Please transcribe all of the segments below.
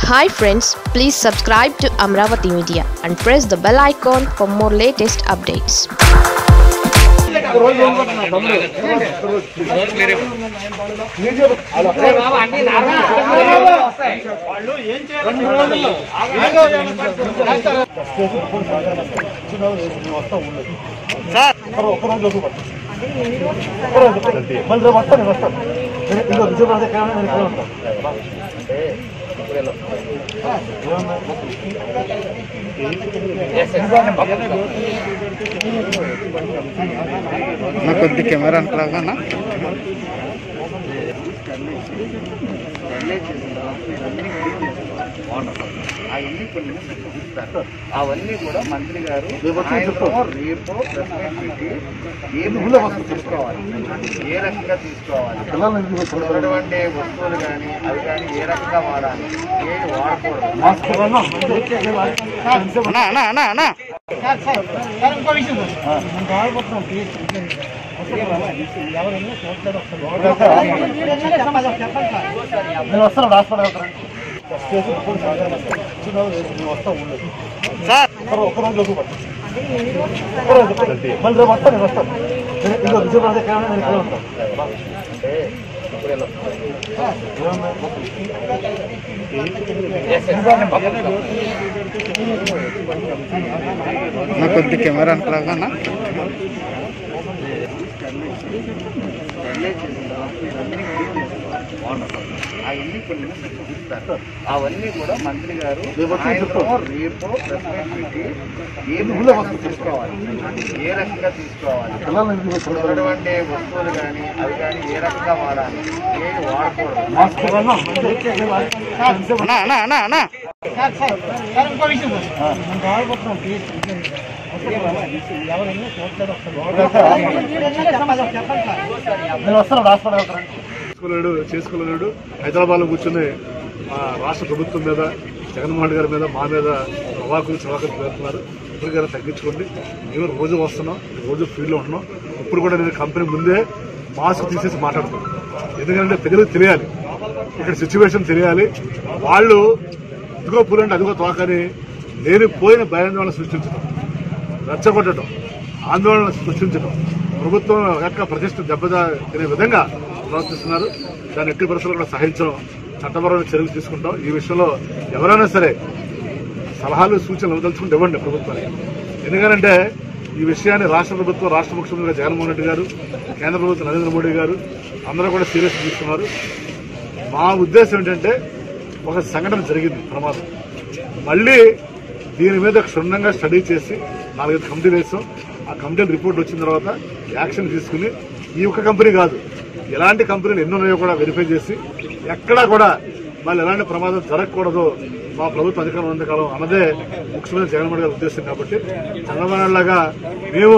Hi friends please subscribe to Amaravati media and press the bell icon for more latest updates మళ్ళీ రేపు వస్తాను నేను వస్తాను నేను ఇదిగో విజయవాడ దగ్గర నేను ఇక్కడ ఉంటాను నా కొద్ది కెమెరా లాగా అవన్నీ కూడా మంత్రి గారు రేపు వచ్చి ఆయనతో చెప్తాం. రేపు ప్రెస్ మీట్ పెట్టి ఏ ఊళ్ళో విధంగా వస్తుంది. తీసుకోవాలి ఏ రకంగా తీసుకోవాలి పిల్లల్ని ఇంటికి ఇప్పుడు వస్తారు. ఉన్నటువంటి వస్తువులు కానీ అవి కానీ ఏ రకంగా వాడాలి ఏది వాడకూడదు మాస్క్ వేయాలా? అన్నా అన్నా అన్నా అన్నా నేను వస్తాను హాస్పిటల్ వెళ్తాను స్టేషన్ ఫోన్ సాయంత్రం వస్తాను. చిన్న నేను వస్తాను ఊళ్ళో. సార్ ఒక్క- ఒక్క రోజు వరకు పట్టు. ఒక్క రోజు పట్టు. మళ్ళీ రేపు వస్తాను నేను వస్తాను నేను ఇదిగో విజయవాడ దగ్గర నేను ఇక్కడ ఉంటాను నా కొద్ది కెమెరా లాగా అవన్నీ కొన్ని చూపిస్తారు అవన్నీ కూడా మంత్రి గారు రేపు వచ్చి ఆయనతో చెప్తాం. రేపు ప్రెస్ మీట్ పెట్టి ఏ ఊళ్ళో విధంగా వస్తుంది. తీసుకోవాలి ఏ రకంగా తీసుకోవాలి పిల్లల్ని ఇంటికి ఇప్పుడు వస్తారు. ఉన్నటువంటి వస్తువులు కానీ అవి కానీ ఏ రకంగా వాడాలి ఏది వాడకూడదు మాస్క్ వేయాలా? అన్నా అన్నా అన్నా అన్నా నేను వస్తాను హాస్పిటల్ వెళ్తాను చేసుకోలేడు చేసుకోలేడు హైదరాబాద్ లో కూర్చుని మా రాష్ట్ర ప్రభుత్వం మీద జగన్మోహన్ రెడ్డి గారి మీద మా మీద అవాకులు చవాకులు పెడుతున్నారు ఇప్పటికైనా తగ్గించుకోండి మేము రోజు వస్తున్నాం రోజు ఫీల్డ్ లో ఉంటున్నాం ఇప్పుడు కూడా నేను కంపెనీ ముందే మాస్క్ తీసేసి మాట్లాడుతున్నాను ఎందుకంటే ప్రజలకు తెలియాలి ఇక్కడ సిచ్యువేషన్ తెలియాలి వాళ్ళు ఇదిగో పూలంటే అదిగో తోకని లేని పోయిన భయాందోళన సృష్టించడం రెచ్చగొట్టడం ఆందోళన సృష్టించడం ప్రభుత్వం యొక్క ప్రతిష్ట దెబ్బతా తినే విధంగా ప్రవర్తిస్తున్నారు దాన్ని ఎట్టి పరిస్థితుల్లో కూడా సహించడం చట్టపరమైన చర్యలు తీసుకుంటాం ఈ విషయంలో ఎవరైనా సరే సలహాలు సూచనలు ఇవ్వదలుచుకుంటే ఇవ్వండి ప్రభుత్వానికి ఎందుకంటే ఈ విషయాన్ని రాష్ట్ర ప్రభుత్వం రాష్ట్ర ముఖ్యమంత్రి జగన్మోహన్ రెడ్డి గారు కేంద్ర ప్రభుత్వం నరేంద్ర మోడీ గారు అందరూ కూడా సీరియస్ తీసుకున్నారు మా ఉద్దేశం ఏంటంటే ఒక సంఘటన జరిగింది ప్రమాదం మళ్ళీ దీని మీద క్షుణ్ణంగా స్టడీ చేసి నాలుగైదు కమిటీలు వేసాం ఆ కమిటీల రిపోర్ట్ వచ్చిన తర్వాత యాక్షన్ తీసుకుని ఈ ఒక్క కంపెనీ కాదు ఎలాంటి కంపెనీలు ఎన్ని ఉన్నాయో కూడా వెరిఫై చేసి ఎక్కడా కూడా మళ్ళీ ఎలాంటి ప్రమాదం జరగకూడదు మా ప్రభుత్వ అధికారం ఉన్నంతకాలం అన్నదే ముఖ్యమంత్రి జగన్మోహన్ గారి ఉద్దేశం కాబట్టి చంద్రబాబు నాయుడు లాగా మేము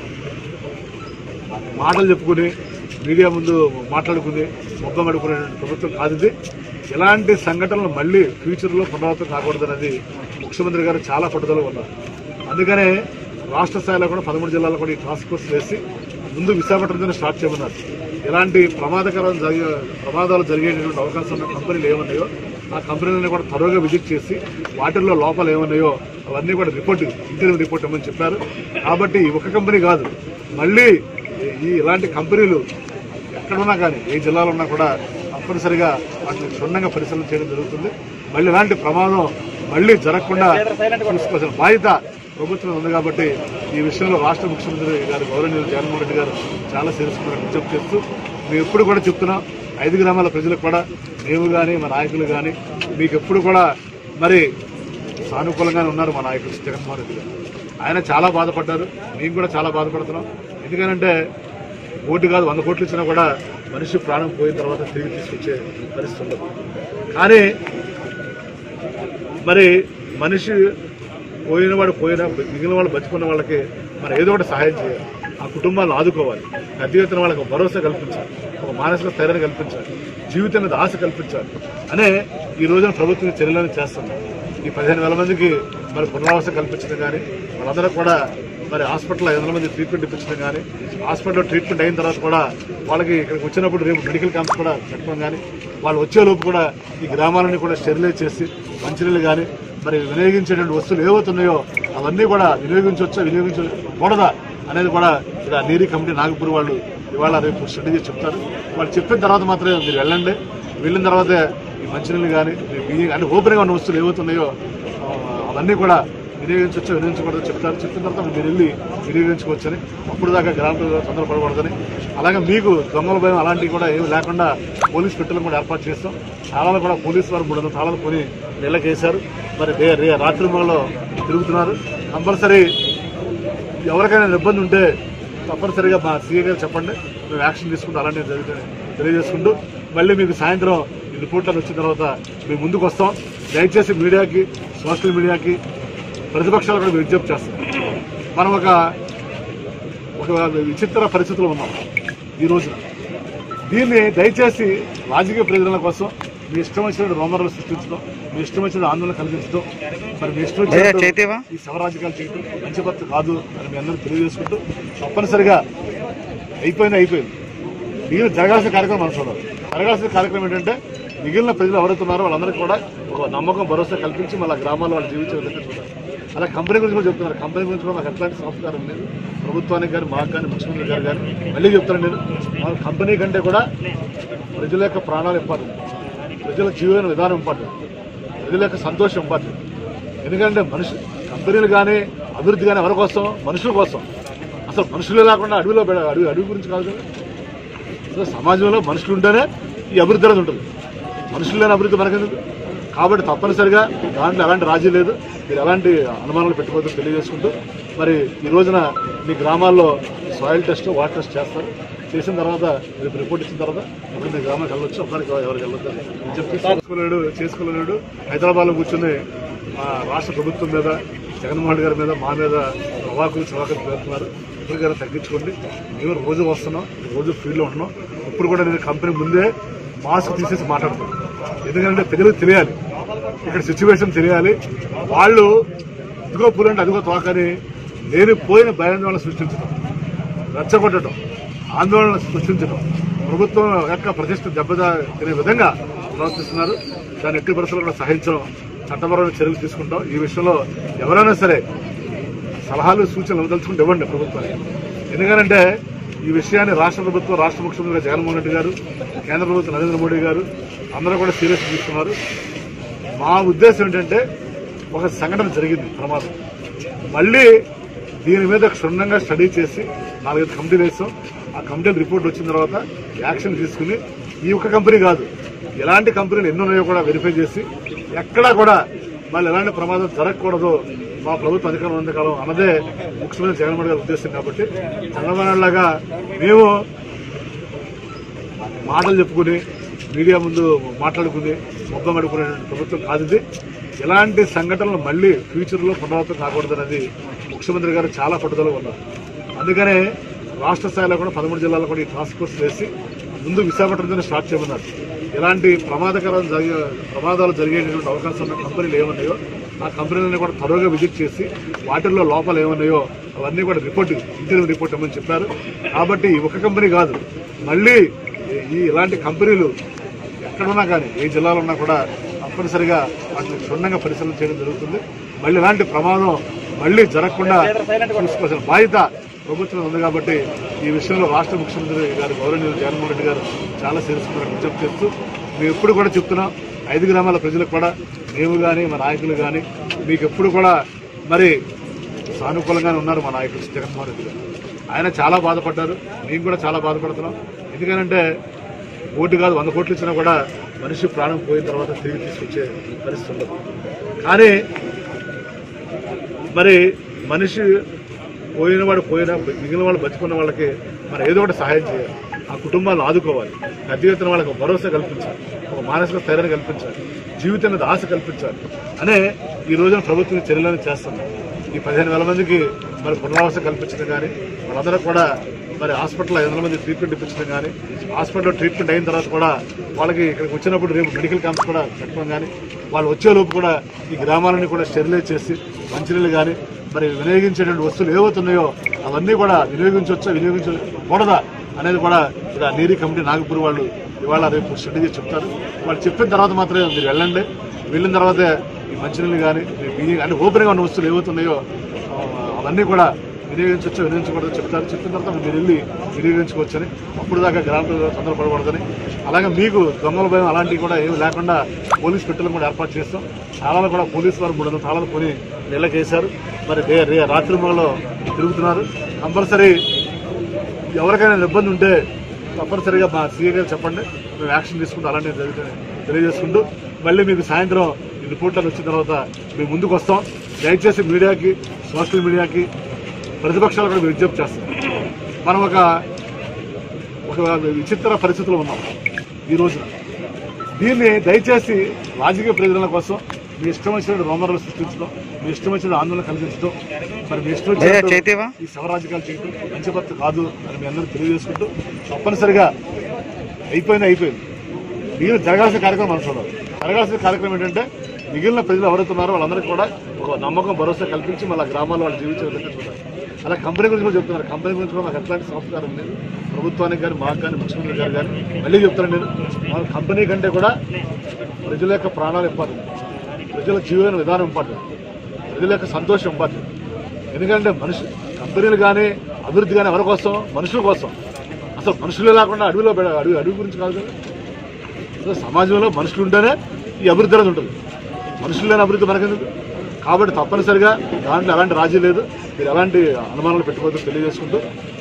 మాటలు చెప్పుకుని మీడియా ముందు మాట్లాడుకుని మొబ్బం అడుకునే ప్రభుత్వం కాదు ఇది ఎలాంటి సంఘటనలు మళ్ళీ ఫ్యూచర్లో పునరావృతం కాకూడదనేది ముఖ్యమంత్రి గారు చాలా పట్టుదల ఉన్నారు అందుకనే రాష్ట్ర స్థాయిలో కూడా పదమూడు జిల్లాల్లో కూడా ఈ టాస్క్ ఫోర్స్ వేసి ముందు విశాఖపట్నంలోనే స్టార్ట్ చేయమన్నారు ఎలాంటి ప్రమాదకరం జరిగే ప్రమాదాలు జరిగేటటువంటి అవకాశం ఉన్న కంపెనీలు ఏమున్నాయో ఆ కంపెనీలను కూడా త్వరగా విజిట్ చేసి వాటిల్లో లోపాలు ఏమున్నాయో అవన్నీ కూడా రిపోర్ట్ ఇంటర్వ్యూ రిపోర్ట్ ఇవ్వమని చెప్పారు కాబట్టి ఈ ఒక కంపెనీ కాదు మళ్ళీ ఈ ఇలాంటి కంపెనీలు ఎక్కడున్నా కానీ ఏ జిల్లాలో ఉన్నా కూడా తప్పనిసరిగా వాటిని క్షుణ్ణంగా పరిశీలన చేయడం జరుగుతుంది మళ్ళీ ఇలాంటి ప్రమాదం మళ్ళీ జరగకుండా చూసుకోవాల్సిన బాధ్యత ప్రభుత్వం ఉంది కాబట్టి ఈ విషయంలో రాష్ట్ర ముఖ్యమంత్రి గారు గౌరవనీయులు జగన్మోహన్ రెడ్డి గారు చాలా సీరియస్ విజ్ఞప్తి చేస్తూ మేము ఎప్పుడు కూడా చెప్తున్నాం ఐదు గ్రామాల ప్రజలకు కూడా మేము కానీ మా నాయకులు కానీ మీకు ఎప్పుడు కూడా మరి సానుకూలంగానే ఉన్నారు మా నాయకుడు జగన్మోహన్ రెడ్డి గారు ఆయన చాలా బాధపడ్డారు మేము కూడా చాలా బాధపడుతున్నాం ఎందుకంటే కోటి కాదు వంద కోట్లు ఇచ్చినా కూడా మనిషి ప్రాణం పోయిన తర్వాత తిరిగి తీసుకొచ్చే పరిస్థితి ఉండదు కానీ మరి మనిషి పోయిన వాడు పోయిన మిగిలిన వాళ్ళు బతుకున్న వాళ్ళకి మనం ఏదో ఒకటి సహాయం చేయాలి ఆ కుటుంబాలను ఆదుకోవాలి పెద్ద ఎత్తున వాళ్ళకి ఒక భరోసా కల్పించాలి ఒక మానసిక స్థైర్యాన్ని కల్పించాలి జీవితం మీద ఆశ కల్పించాలి అనే ఈ రోజున ప్రభుత్వం చర్యలను చేస్తుంది ఈ పదిహేను వేల మందికి మరి పునరావాసం కల్పించడం కానీ వాళ్ళందరూ కూడా మరి హాస్పిటల్ ఐదు వందల మంది ట్రీట్మెంట్ ఇప్పించడం కానీ హాస్పిటల్లో ట్రీట్మెంట్ అయిన తర్వాత కూడా వాళ్ళకి ఇక్కడికి వచ్చినప్పుడు రేపు మెడికల్ క్యాంప్స్ కూడా పెట్టడం కానీ వాళ్ళు వచ్చే లోపు కూడా ఈ గ్రామాలని కూడా స్టెరిలైజ్ చేసి మంచినీళ్ళు కానీ మరి వినియోగించేటువంటి వస్తువులు ఏవవుతున్నాయో అవన్నీ కూడా వినియోగించవచ్చా వినియోగించకూడదా అనేది కూడా ఇక్కడ నీరి కమిటీ నాగపూర్ వాళ్ళు ఇవాళ రేపు స్టడీ చేసి చెప్తారు వాళ్ళు చెప్పిన తర్వాత మాత్రమే మీరు వెళ్ళండి వెళ్ళిన తర్వాతే ఈ మంచినీళ్ళు కానీ అంటే ఓపెన్గా ఉన్న వస్తువులు ఏవవుతున్నాయో ఆ, అవన్నీ కూడా వినియోగించవచ్చు వినియోగించకూడదు చెప్తారు చెప్పిన తర్వాత మీరు వెళ్ళి వినియోగించుకోవచ్చని అప్పుడు దాకా గ్రామ ప్రజలు తొందరపడకూడదని అలాగే మీకు దొంగల భయం అలాంటివి కూడా ఏమి లేకుండా పోలీస్ పెట్టెలను కూడా ఏర్పాటు చేస్తాం తాళాలు కూడా పోలీసు వారు మూడు వందల తాళాలు కొని నెలకి వేశారు మరి రే- రే- రాత్రి మూలలో తిరుగుతున్నారు కంపల్సరీ ఎవరికైనా ఇబ్బంది ఉంటే తప్పనిసరిగా మా సీఏ గారు చెప్పండి మేము యాక్షన్ తీసుకుంటూ అలాంటివి జరుగుతాయి తెలియజేసుకుంటూ మళ్ళీ మీకు సాయంత్రం ఈ రిపోర్ట్లను వచ్చిన తర్వాత మేము ముందుకు వస్తాం దయచేసి మీడియాకి సోషల్ మీడియాకి ప్రతిపక్షాలు కూడా విజ్ఞప్తి చేస్తాం మనం ఒక ఒక విచిత్ర పరిస్థితుల్లో ఉన్నాం ఈ రోజున దీన్ని దయచేసి రాజకీయ ప్రయోజనాల కోసం మీ ఇష్టం వచ్చిన రోమర్లు సృష్టించడం మీ ఇష్టం వచ్చిన ఆందోళన కలిగించడం మరి మీ ఇష్టం భయ్యా, వచ్చినట్టు చైతన్యవా? ఈ శవరాజకాలు చేయడం మంచి పద్ధతి కాదు అని మీ అందరూ తెలియజేసుకుంటూ తప్పనిసరిగా అయిపోయింది అయిపోయింది మిగిలిన జరగాల్సిన కార్యక్రమం మనం చూడాలి జరగాల్సిన కార్యక్రమం ఏంటంటే మిగిలిన ప్రజలు ఎవరైతే ఉన్నారో వాళ్ళందరికీ కూడా ఒక నమ్మకం భరోసా కల్పించి మళ్ళీ గ్రామాల్లో వాళ్ళు జీవించే విధంగా చూడాలి అలా కంపెనీ గురించి కూడా చెప్తున్నారు కంపెనీ గురించి కూడా మాకు ఎట్లాంటి సంస్కారం లేదు ప్రభుత్వానికి కానీ మాకు కానీ ముఖ్యమంత్రి గారు కానీ మళ్ళీ చెప్తాను నేను మన కంపెనీ కంటే కూడా ప్రజల యొక్క ప్రాణాలు ఇంపార్టెంట్ ప్రజల జీవన విధానం ఇంపార్టెంట్ ప్రజల యొక్క సంతోషం ఇంపార్టెంట్ ఎందుకంటే మనుషు కంపెనీలు కానీ అభివృద్ధి కానీ ఎవరి కోసం మనుషుల కోసం అసలు మనుషులే లేకుండా అడవిలో పెడ- అడవి అడవి గురించి కాదు కదా అసలు సమాజంలో మనుషులు ఉంటేనే ఈ అభివృద్ధి అనేది ఉంటుంది మనుషులు లేని అభివృద్ధి మనకెందుకు కాబట్టి తప్పనిసరిగా దాంట్లో ఎలాంటి రాజీ లేదు మీరు ఎలాంటి అనుమానాలు పెట్టుకోవద్దు తెలియజేసుకుంటూ మరి ఈ రోజున మీ గ్రామాల్లో సాయిల్ టెస్ట్ వాటర్ టెస్ట్ చేస్తారు చేసిన తర్వాత రేపు రిపోర్ట్ ఇచ్చిన తర్వాత అప్పుడు మీ గ్రామానికి వెళ్ళొచ్చు ఒకరికి ఎవరికి వెళ్ళొద్దు అని చెప్పి చేసుకోలేడు చేసుకోలేడు హైదరాబాద్లో కూర్చుని ఆ రాష్ట్ర ప్రభుత్వం మీద జగన్మోహన్ రెడ్డి గారి మీద మా మీద అవాకులు చవాకులు పెడుతున్నారు ఇప్పుడు గారు తగ్గించుకోండి మేము రోజు వస్తున్నాం రోజు ఫీల్డ్లో ఉంటున్నాం ఇప్పుడు కూడా నేను కంపెనీ ముందే మాస్క్ తీసేసి మాట్లాడుతున్నాను ఎందుకంటే ప్రజలకు తెలియాలి ఇక్కడ సిచ్యువేషన్ తెలియాలి వాళ్ళు ఇదిగో పూలంటే అదిగో తోకని లేనిపోయిన భయాందోళన సృష్టించడం రెచ్చగొట్టడం ఆందోళన సృష్టించడం ప్రభుత్వం యొక్క ప్రతిష్ట దెబ్బతా తినే విధంగా ప్రవర్తిస్తున్నారు దాన్ని ఎట్టి పరిస్థితుల్లో కూడా సహించడం చట్టపరమైన చర్యలు తీసుకుంటాం ఈ విషయంలో ఎవరైనా సరే సలహాలు సూచనలు ఇవ్వదలుచుకుంటే ఇవ్వండి ప్రభుత్వానికి ఎందుకంటే ఈ విషయాన్ని రాష్ట్ర ప్రభుత్వం రాష్ట్ర ముఖ్యమంత్రి జగన్మోహన్ రెడ్డి గారు కేంద్ర ప్రభుత్వం నరేంద్ర మోడీ గారు అందరూ కూడా సీరియస్ తీసుకున్నారు మా ఉద్దేశం ఏంటంటే ఒక సంఘటన జరిగింది ప్రమాదం మళ్ళీ దీని మీద క్షుణ్ణంగా స్టడీ చేసి నాలుగైదు కమిటీలు వేసాం ఆ కమిటీలు రిపోర్ట్ వచ్చిన తర్వాత యాక్షన్ తీసుకుని ఈ ఒక్క కంపెనీ కాదు ఎలాంటి కంపెనీలు ఎన్ని ఉన్నాయో కూడా వెరిఫై చేసి ఎక్కడా కూడా మళ్ళీ ఎలాంటి ప్రమాదం జరగకూడదు మా ప్రభుత్వ అధికారం ఉన్నంతకాలం అన్నదే ముఖ్యమంత్రి జగన్మోహన్ గారి ఉద్దేశం కాబట్టి చంద్రబాబు నాయుడు లాగా మేము మాటలు చెప్పుకుని మీడియా ముందు మాట్లాడుకుని మొబ్బం అడుకునే ప్రభుత్వం కాదు ఇది ఎలాంటి సంఘటనలు మళ్ళీ ఫ్యూచర్లో పునరావృతం కాకూడదనేది ముఖ్యమంత్రి గారు చాలా పట్టుదల ఉన్నారు అందుకనే రాష్ట్ర స్థాయిలో కూడా పదమూడు జిల్లాల్లో కూడా ఈ టాస్క్ ఫోర్స్ వేసి ముందు విశాఖపట్నంతో స్టార్ట్ చేయమన్నారు ఎలాంటి ప్రమాదకరం జరిగే ప్రమాదాలు జరిగేటటువంటి అవకాశం ఉన్న కంపెనీలు ఏమున్నాయో ఆ కంపెనీలను కూడా త్వరగా విజిట్ చేసి వాటిల్లో లోపాలు ఏమున్నాయో అవన్నీ కూడా రిపోర్ట్ ఇంటర్వ్యూ రిపోర్ట్ ఇవ్వమని చెప్పారు కాబట్టి ఈ ఒక కంపెనీ కాదు మళ్ళీ ఈ ఇలాంటి కంపెనీలు ఎక్కడున్నా కానీ ఏ జిల్లాలో ఉన్నా కూడా తప్పనిసరిగా వాటిని క్షుణ్ణంగా పరిశీలన చేయడం జరుగుతుంది మళ్ళీ ఇలాంటి ప్రమాదం మళ్ళీ జరగకుండా చూసుకోవాల్సిన బాధ్యత ప్రభుత్వం ఉంది కాబట్టి ఈ విషయంలో రాష్ట్ర ముఖ్యమంత్రి గారు గౌరవనీయులు జగన్మోహన్ రెడ్డి గారు చాలా సీరియస్ విజ్ఞప్తి చేస్తూ మేము ఎప్పుడు కూడా చెప్తున్నాం ఐదు గ్రామాల ప్రజలకు కూడా మేము కానీ మా నాయకులు కానీ మీకు ఎప్పుడు కూడా మరి సానుకూలంగానే ఉన్నారు మా నాయకుడు జగన్మోహన్ రెడ్డి గారు ఆయన చాలా బాధపడ్డారు మేము కూడా చాలా బాధపడుతున్నాం ఎందుకంటే కోటి కాదు వంద కోట్లు ఇచ్చినా కూడా మనిషి ప్రాణం పోయిన తర్వాత తిరిగి తీసుకొచ్చే పరిస్థితి ఉండదు కానీ మరి మనిషి పోయిన వాడు పోయినా మిగిలిన వాళ్ళు బతుకున్న వాళ్ళకి మనం ఏదో ఒకటి సహాయం చేయాలి ఆ కుటుంబాలను ఆదుకోవాలి పెద్ద ఎత్తున వాళ్ళకి ఒక భరోసా కల్పించాలి ఒక మానసిక స్థైర్యాన్ని కల్పించాలి జీవితం మీద ఆశ కల్పించాలి అనే ఈ రోజున ప్రభుత్వం చర్యలను చేస్తుంది ఈ పదిహేను వేల మందికి మరి పునరావాసం కల్పించడం కానీ వాళ్ళందరూ కూడా మరి హాస్పిటల్ ఐదు వందల మంది ట్రీట్మెంట్ ఇప్పించడం కానీ హాస్పిటల్లో ట్రీట్మెంట్ అయిన తర్వాత కూడా వాళ్ళకి ఇక్కడికి వచ్చినప్పుడు రేపు మెడికల్ క్యాంప్స్ కూడా పెట్టడం కానీ వాళ్ళు వచ్చే లోపు కూడా ఈ గ్రామాలని కూడా స్టెరిలైజ్ చేసి మంచినీళ్ళు కానీ మరి వినియోగించేటువంటి వస్తువులు ఏవవుతున్నాయో అవన్నీ కూడా వినియోగించవచ్చా వినియోగించకూడదా అనేది కూడా ఇక్కడ నీరి కమిటీ నాగపూర్ వాళ్ళు ఇవాళ రేపు స్టడీ చేసి చెప్తారు వాళ్ళు చెప్పిన తర్వాత మాత్రమే మీరు వెళ్ళండి వెళ్ళిన తర్వాతే ఈ మంచినీళ్ళు కానీ అంటే ఓపెన్గా ఉన్న వస్తువులు ఏవవుతున్నాయో ఆ, అవన్నీ కూడా వినియోగించవచ్చు వినియోగించకూడదు చెప్తారు చెప్పిన తర్వాత మీరు వెళ్ళి వినియోగించుకోవచ్చని అప్పుడు దాకా గ్రామ ప్రజలు తొందరపడకూడదని అలాగే మీకు దొంగల భయం అలాంటివి కూడా ఏమి లేకుండా పోలీస్ పెట్టెలను కూడా ఏర్పాటు చేస్తాం తాళాలు కూడా పోలీసు వారు మూడు వందల తాళాలు కొని నెలకేశారు మరి రే రే రాత్రి మొగలో తిరుగుతున్నారు కంపల్సరీ ఎవరికైనా ఇబ్బంది ఉంటే తప్పనిసరిగా మా సీఏ గారు చెప్పండి మేము యాక్షన్ తీసుకుంటూ అలాంటి జరుగుతాయి తెలియజేసుకుంటూ మళ్ళీ మీకు సాయంత్రం ఈ రిపోర్ట్లను వచ్చిన తర్వాత మేము ముందుకు వస్తాం దయచేసి మీడియాకి సోషల్ మీడియాకి ప్రతిపక్షాలు కూడా మేము విజ్ఞప్తి చేస్తాం మనం ఒక ఒక విచిత్ర పరిస్థితిలో ఉన్నాం ఈ రోజున దీన్ని దయచేసి రాజకీయ ప్రయోజనాల కోసం మీ ఇష్టం వచ్చినట్టు రోమర్లు సృష్టించడం మీ ఇష్టం వచ్చిన ఆందోళన కలిగించడం మరి మీ ఇష్టం అయ్యా, వచ్చినట్టు చైతన్యవా? ఈ శవరాజకాలు చేయడం మంచి పద్ధతి కాదు అని మీ అందరూ తెలియజేసుకుంటూ తప్పనిసరిగా అయిపోయింది అయిపోయింది మిగిలిన జరగాల్సిన కార్యక్రమం మనం చూడాలి జరగాల్సిన కార్యక్రమం ఏంటంటే మిగిలిన ప్రజలు ఎవరైతున్నారో వాళ్ళందరికీ కూడా ఒక నమ్మకం భరోసా కల్పించి మళ్ళీ గ్రామాల్లో వాళ్ళు జీవించే విధంగా చూడాలి అలా కంపెనీ గురించి కూడా చెప్తున్నారు కంపెనీ గురించి కూడా మాకు ఎట్లాంటి సంస్కారం లేదు ప్రభుత్వానికి కానీ మాకు కానీ ముఖ్యమంత్రి గారు కానీ మళ్ళీ చెప్తాను నేను మన కంపెనీ కంటే కూడా ప్రజల యొక్క ప్రాణాలు ఇంపార్టెంట్ ప్రజల జీవన విధానం ఇంపార్టెంట్ ప్రజల యొక్క సంతోషం ఇంపార్టెంట్ ఎందుకంటే మనుషు కంపెనీలు కానీ అభివృద్ధి కానీ ఎవరి కోసం మనుషుల కోసం అసలు మనుషులే లేకుండా అడవిలో పెడ- అడవి అడవి గురించి కాదు కదా అసలు సమాజంలో మనుషులు ఉంటేనే ఈ అభివృద్ధి అనేది ఉంటుంది మనుషులు లేని అభివృద్ధి మనకెందుకు కాబట్టి తప్పనిసరిగా దాంట్లో ఎలాంటి రాజీ లేదు మీరు ఎలాంటి అనుమానాలు పెట్టుకోవద్దు తెలియజేసుకుంటూ